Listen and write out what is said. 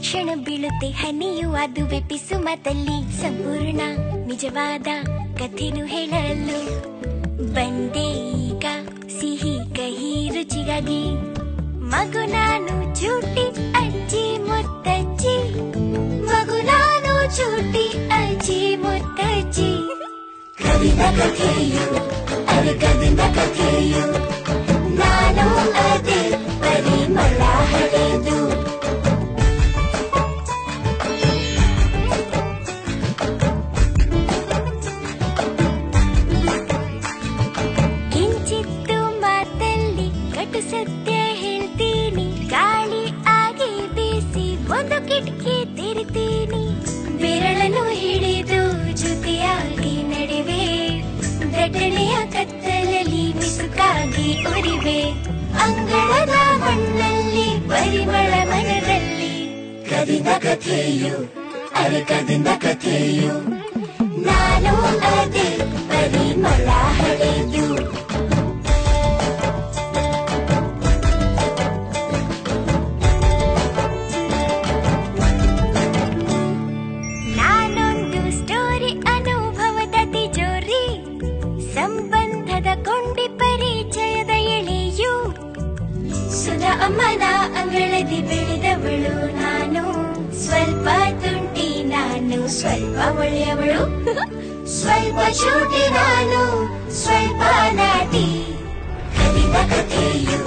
ಕ್ಷಣ ಬೀಳುತ್ತೆ ಹನಿಯು ಅದುವೆ ಪಿಸು ಮಾತಲ್ಲಿ ಸಂಪೂರ್ಣ ನಿಜವಾದ ಕಥೆನು ಹೇಳಲು ಬಂದೆ ಈಗ ಸಿಹಿ ಕಹಿ ರುಚಿಗಾಗಿ ಮಗು ನಾನು ಚೂಟಿ ಅಜ್ಜಿ ಮುತ್ತಜ್ಜಿ ಮಗು ನಾನು ಚೂಟಿ ಅಜ್ಜಿ ಮುತ್ತಜ್ಜಿ ಕವಿದ ಕಥೆಯು ಅರಕದಿಂದ ಕಥೆಯು ನಾನು ಅದೇ ಪರಿಮಳ ಹರಿದು ಕಿಂಚಿತ್ತು ಮಾತಲ್ಲಿ ಕಟು ಸತ್ಯ ಹೇಳ್ತೀನಿ ಗಾಳಿ ಆಗಿ ಬೀಸಿ ಒಂದು ಕಿಟಕಿ ತೆರಿತೀನಿ ಬೆರಳನ್ನು ಹಿಡಿದು ಜೊತೆಯಾಗಿ ನಡೆವೆ ದಟ್ಟಣೆಯ ಕತ್ತಲಲ್ಲಿ ಮಿಸುಕಾಗಿ ಉರಿವೆ ಅಂಗಳದ ಮಣ್ಣಲ್ಲಿ ಪರಿಮಳ ಮನದಲ್ಲಿ ಕದಿದ ಕಥೆಯು ಅರಕದಿಂದ ಕಥೆಯು ನಾನು ಅದೇ ಪರಿಮಳ ಹರಿದು ನಾನೊಂದು ಸ್ಟೋರಿ ಅನುಭವದ ತಿಜೋರಿ ಸಂಬಂಧದ ಕೊಂಡಿ ಪರಿಚಯದ ಎಳೆಯು ಸುಧಾ ಅಮ್ಮನ ಅಂಗಳದಿ ಬೆಳೆದವಳು ನಾನು ಸ್ವಲ್ಪ ತುಂಟಿ ನಾನು ಸ್ವಲ್ಪ ಒಳ್ಳೆಯವಳು ಸ್ವಲ್ಪ ಚೂಟಿ ನಾನು ಸ್ವಲ್ಪ ನಾಟಿ ಕಲಿದ ಕಥೆಯು